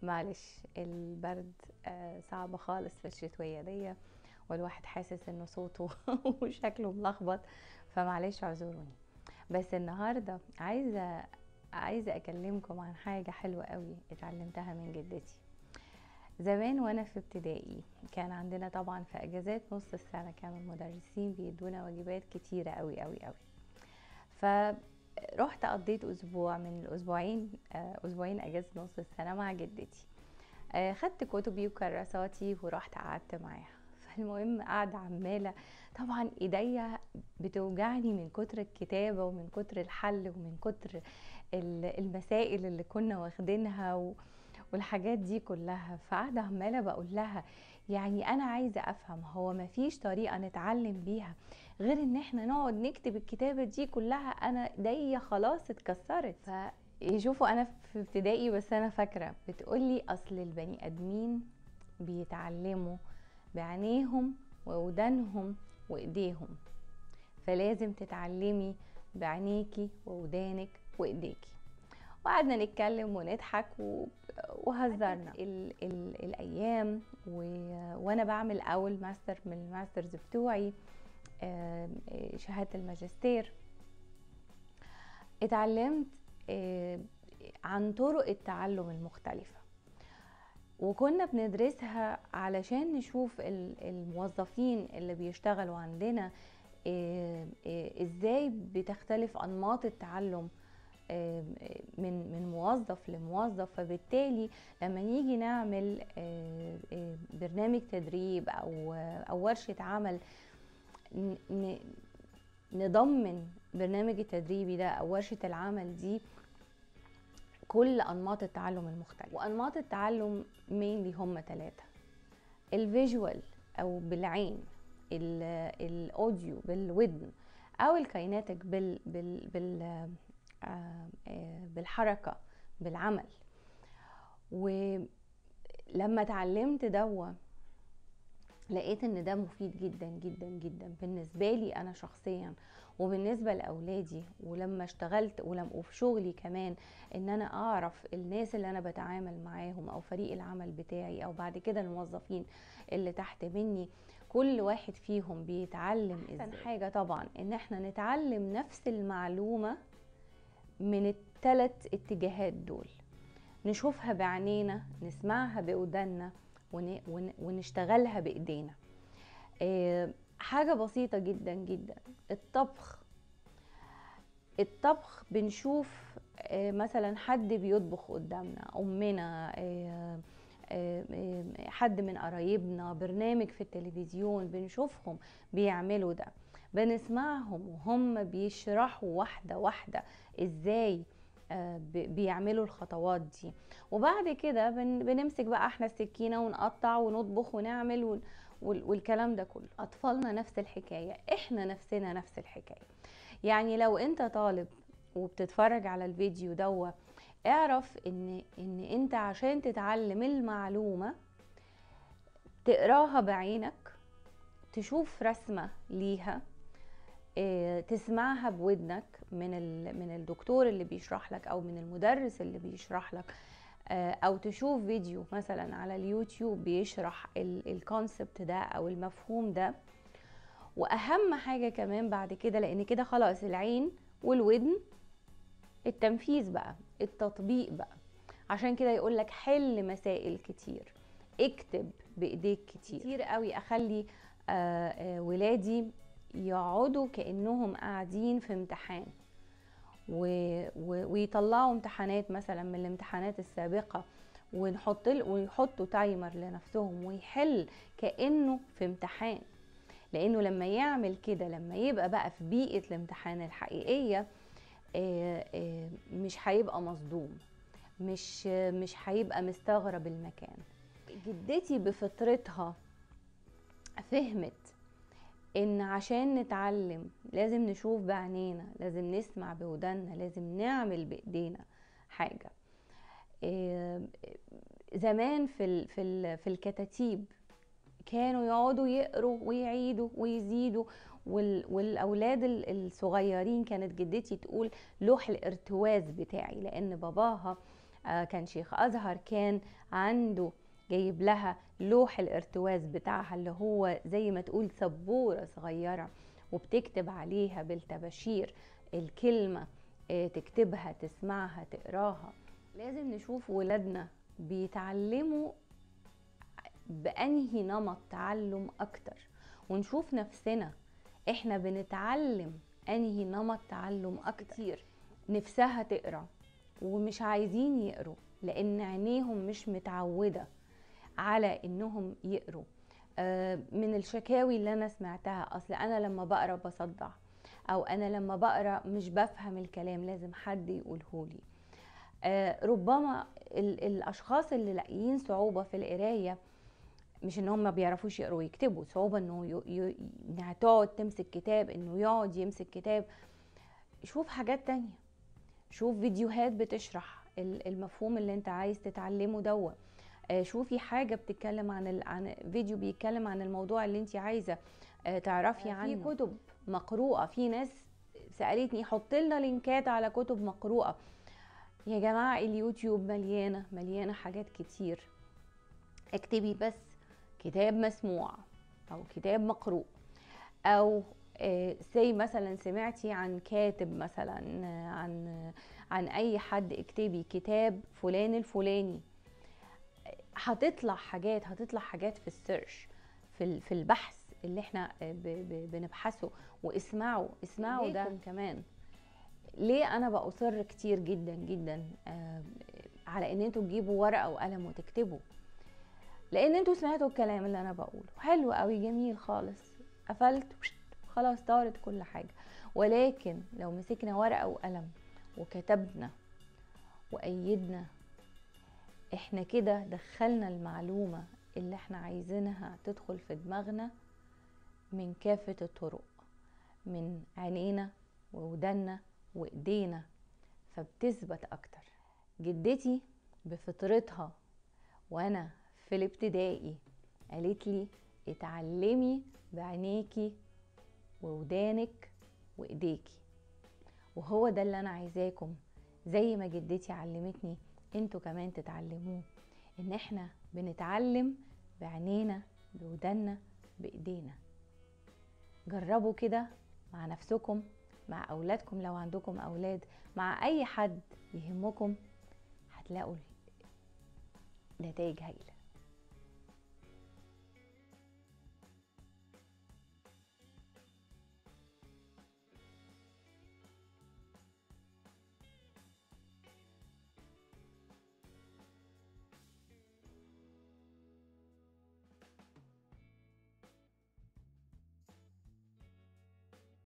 معلش البرد آه، صعب خالص في الشتوية دي والواحد حاسس انه صوته وشكله ملخبط فمعلش اعذروني بس النهارده عايزه عايزه اكلمكم عن حاجه حلوه قوي اتعلمتها من جدتي زمان وانا في ابتدائي كان عندنا طبعا في اجازات نص السنه كانوا المدرسين بيدونا واجبات كتيره قوي قوي قوي فرحت قضيت اسبوع من الاسبوعين آه، اسبوعين اجازه نص السنه مع جدتي آه، خدت كتبي وكراساتي ورحت قعدت معاها فالمهم قاعدة عمالة طبعا ايديا بتوجعني من كتر الكتابة ومن كتر الحل ومن كتر ال- المسائل اللي كنا واخدينها و- والحاجات دي كلها فقاعدة عمالة بقول لها يعني انا عايزة افهم هو مفيش طريقة نتعلم بيها غير ان احنا نقعد نكتب الكتابة دي كلها انا ايديا خلاص اتكسرت فيشوفوا انا في ابتدائي بس انا فاكرة بتقولي اصل البني ادمين بيتعلموا بعينيهم وودانهم وايديهم فلازم تتعلمي بعينيكي وودانك وايديكي وقعدنا نتكلم ونضحك و... وهزرنا ال... ال... الايام و... وانا بعمل اول ماستر من الماسترز بتوعي آم، آه، شهاده الماجستير اتعلمت آه، عن طرق التعلم المختلفه وكنا بندرسها علشان نشوف ال- الموظفين اللي بيشتغلوا عندنا آه، آه، ازاي بتختلف انماط التعلم آه، آه، من من موظف لموظف فبالتالي لما نيجي نعمل آه، آه، برنامج تدريب او آه، او ورشه عمل ن- ن- نضمن برنامج التدريبي ده او ورشه العمل دي كل انماط التعلم المختلفه وانماط التعلم مينلي هم ثلاثه الفيجوال او بالعين ال- الاوديو بالودن او الكايناتيك بال بال بال آه، آه، بالحركه بالعمل ولما اتعلمت دوا لقيت ان ده مفيد جدا جدا جدا بالنسبه لي انا شخصيا وبالنسبه لاولادي ولما اشتغلت ولما وفي شغلي كمان ان انا اعرف الناس اللي انا بتعامل معاهم او فريق العمل بتاعي او بعد كده الموظفين اللي تحت مني كل واحد فيهم بيتعلم احسن حاجه طبعا ان احنا نتعلم نفس المعلومه من الثلاث اتجاهات دول نشوفها بعينينا نسمعها بودنا ون- ون- ونشتغلها بايدينا آه، حاجة بسيطة جدا جدا الطبخ الطبخ بنشوف آه، مثلا حد بيطبخ قدامنا أمنا آه، آه، آه، حد من قرايبنا برنامج في التلفزيون بنشوفهم بيعملوا ده بنسمعهم وهم بيشرحوا واحدة واحدة ازاي آه، ب- بيعملوا الخطوات دي وبعد كده بن- بنمسك بقى احنا السكينة ونقطع ونطبخ ونعمل ون- وال- والكلام ده كله اطفالنا نفس الحكايه احنا نفسنا نفس الحكايه يعني لو انت طالب وبتتفرج على الفيديو دوا اعرف ان ان انت عشان تتعلم المعلومه تقراها بعينك تشوف رسمه ليها إيه، تسمعها بودنك من ال- من الدكتور اللي بيشرح لك او من المدرس اللي بيشرح لك آه، او تشوف فيديو مثلا على اليوتيوب بيشرح الكونسبت ده او المفهوم ده واهم حاجه كمان بعد كده لان كده خلاص العين والودن التنفيذ بقى التطبيق بقى عشان كده يقول لك حل مسائل كتير اكتب بايديك كتير كتير قوي اخلي آه، آه، ولادي يقعدوا كانهم قاعدين في امتحان و... و... ويطلعوا امتحانات مثلا من الامتحانات السابقة ونحط ل... ويحطوا تايمر لنفسهم ويحل كأنه في امتحان لأنه لما يعمل كده لما يبقى بقى في بيئة الامتحان الحقيقية آه، آه، مش هيبقى مصدوم مش مش هيبقى مستغرب المكان جدتي بفطرتها فهمت ان عشان نتعلم لازم نشوف بعينينا لازم نسمع بودنا لازم نعمل بايدينا حاجه إيه، زمان في ال في ال في الكتاتيب كانوا يقعدوا يقروا ويعيدوا ويزيدوا وال والاولاد ال- الصغيرين كانت جدتي تقول لوح الارتواز بتاعي لان باباها آه، كان شيخ ازهر كان عنده جايب لها لوح الارتواز بتاعها اللي هو زي ما تقول سبوره صغيره وبتكتب عليها بالتباشير الكلمه آه، تكتبها تسمعها تقراها لازم نشوف ولادنا بيتعلموا بأنهي نمط تعلم أكتر ونشوف نفسنا احنا بنتعلم أنهي نمط تعلم أكتر نفسها تقرا ومش عايزين يقروا لأن عينيهم مش متعودة على إنهم يقروا آه، من الشكاوي اللي أنا سمعتها أصل أنا لما بقرا بصدع أو أنا لما بقرا مش بفهم الكلام لازم حد يقولهولي آه، ربما الاشخاص اللي لاقيين صعوبه في القرايه مش ان هم ما بيعرفوش يقروا ويكتبوا صعوبه انه ي... انها تقعد تمسك كتاب انه يقعد يمسك كتاب شوف حاجات تانية شوف فيديوهات بتشرح المفهوم اللي انت عايز تتعلمه دوا آه، شوفي حاجة بتتكلم عن ال... عن فيديو بيتكلم عن الموضوع اللي انت عايزة آه، تعرفي عنه في كتب مقروءة في ناس سألتني حط لنا لينكات على كتب مقروءة يا جماعة اليوتيوب مليانة مليانة حاجات كتير اكتبي بس كتاب مسموع او كتاب مقروء او سي آه، مثلا سمعتي عن كاتب مثلا آه، عن عن اي حد اكتبي كتاب فلان الفلاني هتطلع حاجات هتطلع حاجات في السيرش في في البحث اللي احنا آه، بنبحثه واسمعوا اسمعوا ده كمان ليه انا باصر كتير جدا جدا آه، على ان انتوا تجيبوا ورقه وقلم وتكتبوا لان انتوا سمعتوا الكلام اللي انا بقوله حلو قوي جميل خالص قفلت خلاص طارت كل حاجه ولكن لو مسكنا ورقه وقلم وكتبنا وايدنا احنا كده دخلنا المعلومه اللي احنا عايزينها تدخل في دماغنا من كافه الطرق من عينينا وودنا وايدينا فبتثبت اكتر جدتي بفطرتها وانا في الابتدائي قالت لي اتعلمي بعينيكي وودانك وايديكي وهو ده اللي انا عايزاكم زي ما جدتي علمتني انتوا كمان تتعلموه ان احنا بنتعلم بعينينا بوداننا بايدينا جربوا كده مع نفسكم مع اولادكم لو عندكم اولاد مع اي حد يهمكم هتلاقوا نتائج هايله